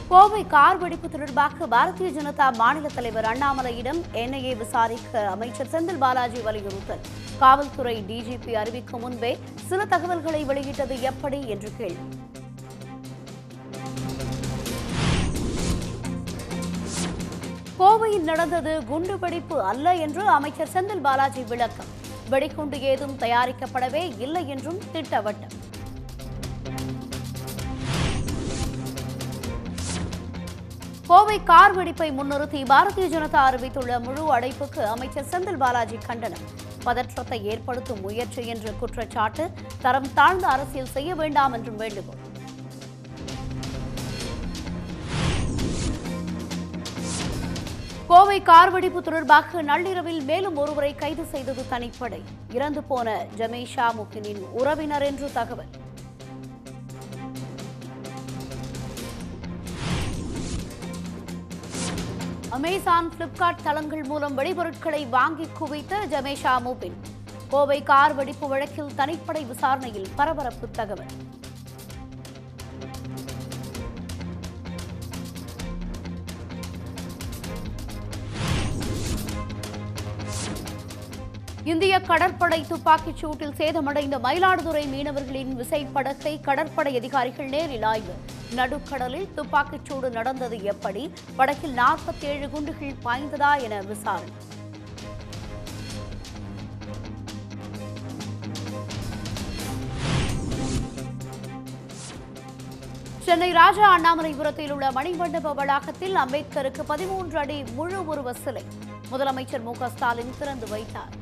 Kovai car வெடிப்பு தொடர்பாக பாரதிய ஜனதா மாநில தலைவர் அண்ணாமலையிடம் என்ஐஏ விசாரிக்க அமைச்சர் செந்தில் பாலாஜி வலியுறுத்தல் காவல்துறை டிஜிபி அறிவிக்கும் முன்பே சில தகவல்களை வெளியிட்டது எப்படி என்று கேள்வி கோவையில் நடந்தது குண்டுவெடிப்பு அல்ல என்று அமைச்சர் செந்தில் பாலாஜி விளக்கம் வெடிகுண்டு ஏதும் தயாரிக்கப்படவே இல்லை என்றும் திட்டவட்டம் கோவை கார் வெடிப்பை முன்னிறுத்தி பாரதிய ஜனதா அறிவித்துள்ள முழு அடைப்புக்கு அமைச்சர் செந்தில் பாலாஜி கண்டனம் பதற்றத்தை ஏற்படுத்தும் முயற்சி என்ற குற்றச்சாட்டு தரம் தாழ்ந்த அரசியல் செய்ய வேண்டாம் என்றும் வேண்டுகோள் கோவை கார் வெடிப்பு தொடர்பாக நள்ளிரவில் மேலும் ஒருவரை கைது செய்தது தனிப்படை இறந்து போன ஜமேஷா முக்கினின் உறவினர் என்று தகவல் அமேசான் பிளிப்கார்ட் தளங்கள் மூலம் வெடிபொருட்களை வாங்கி குவித்த ஜமேஷா மூபின் கோவை கார் வெடிப்பு வழக்கில் தனிப்படை விசாரணையில் பரபரப்பு தகவல் இந்திய கடற்படை துப்பாக்கிச் சூட்டில் சேதமடைந்த மயிலாடுதுறை மீனவர்களின் விசைப்படகை கடற்படை அதிகாரிகள் நேரில் ஆய்வு நடுக்கடலில் துப்பாக்கிச் சூடு நடந்தது எப்படி படகில் நாற்பத்தி ஏழு குண்டுகள் பாய்ந்ததா என விசாரணை சென்னை ராஜா அண்ணாமலைபுரத்தில் உள்ள மணிமண்டப வளாகத்தில் அம்பேத்கருக்கு பதிமூன்று அடி முழு உருவ சிலை முதலமைச்சர் மு க ஸ்டாலின் திறந்து வைத்தார்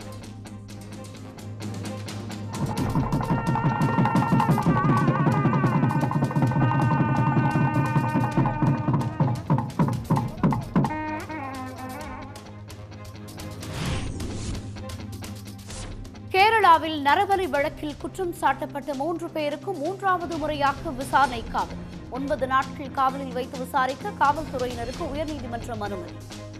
கேரளாவில் நரபலி வழக்கில் குற்றம் சாட்டப்பட்ட மூன்று பேருக்கு மூன்றாவது முறையாக விசாரணை காவல் ஒன்பது நாட்கள் காவலில் வைத்து விசாரிக்க காவல்துறையினருக்கு உயர்நீதிமன்றம் அனுமதி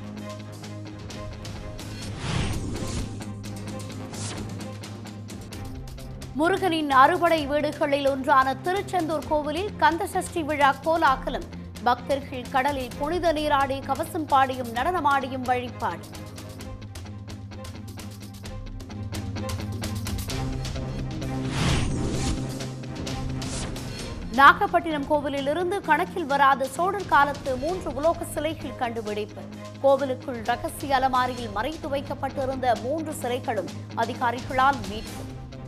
முருகனின் அறுபடை வீடுகளில் ஒன்றான திருச்செந்தூர் கோவிலில் கந்தசஷ்டி விழா கோலாகலம் பக்தர்கள் கடலில் புனித நீராடி கவசம் பாடியும் நடனமாடியும் வழிபாடு நாகப்பட்டினம் கோவிலிலிருந்து கணக்கில் வராத சோழர் காலத்து மூன்று உலோக சிலைகள் கண்டுபிடிப்பு கோவிலுக்குள் ரகசிய அலமாரியில் மறைத்து வைக்கப்பட்டிருந்த மூன்று சிலைகளும் அதிகாரிகளால் மீட்பு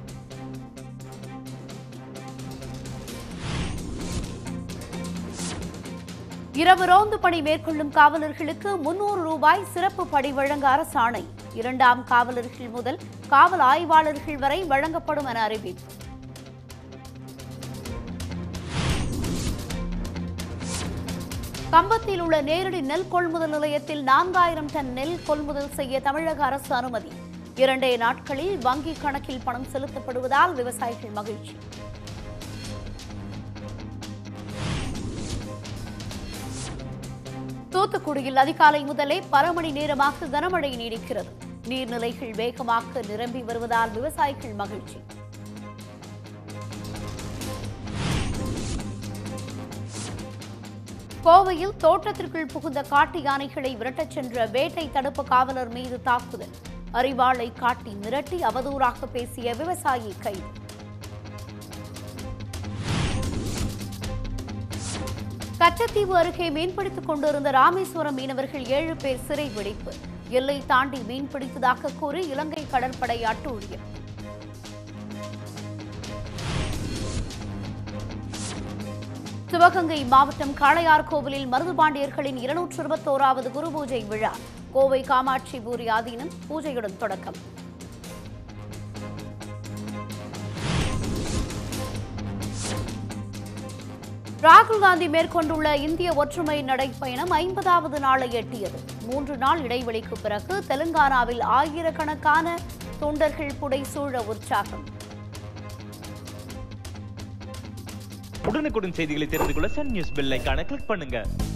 இரவு ரோந்து பணி மேற்கொள்ளும் காவலர்களுக்கு முன்னூறு ரூபாய் சிறப்பு படி வழங்க அரசாணை இரண்டாம் காவலர்கள் முதல் காவல் ஆய்வாளர்கள் வரை வழங்கப்படும் என அறிவிப்பு கம்பத்தில் உள்ள நேரடி நெல் கொள்முதல் நிலையத்தில் நான்காயிரம் டன் நெல் கொள்முதல் செய்ய தமிழக அரசு அனுமதி இரண்டே நாட்களில் வங்கி கணக்கில் பணம் செலுத்தப்படுவதால் விவசாயிகள் மகிழ்ச்சி தூத்துக்குடியில் அதிகாலை முதலே பல மணி நேரமாக கனமழை நீடிக்கிறது நீர்நிலைகள் வேகமாக நிரம்பி வருவதால் விவசாயிகள் மகிழ்ச்சி கோவையில் தோட்டத்திற்குள் புகுந்த காட்டு யானைகளை விரட்டச் சென்ற வேட்டை தடுப்பு காவலர் மீது தாக்குதல் அறிவாளை காட்டி மிரட்டி அவதூறாக பேசிய விவசாயி கைது கச்சத்தீவு அருகே மீன்பிடித்துக் கொண்டிருந்த ராமேஸ்வரம் மீனவர்கள் ஏழு பேர் சிறை வெடிப்பு எல்லை தாண்டி மீன்பிடித்ததாக கூறி இலங்கை கடற்படை அட்டூழியம் சிவகங்கை மாவட்டம் காளையார் கோவிலில் மருதுபாண்டியர்களின் இருநூற்று இருபத்தோராவது குரு பூஜை விழா கோவை காமாட்சி பூரி ஆதீனம் பூஜையுடன் தொடக்கம் ராகுல் காந்தி மேற்கொண்டுள்ள இந்திய ஒற்றுமை நடைப்பயணம் ஐம்பதாவது நாளை எட்டியது மூன்று நாள் இடைவெளிக்கு பிறகு தெலுங்கானாவில் ஆயிரக்கணக்கான தொண்டர்கள் புடைசூழ உற்சாகம் உடனுக்குடன் செய்திகளை தெரிந்து கொள்ள சன் நியூஸ் பெல் ஐகானை கிளிக் பண்ணுங்க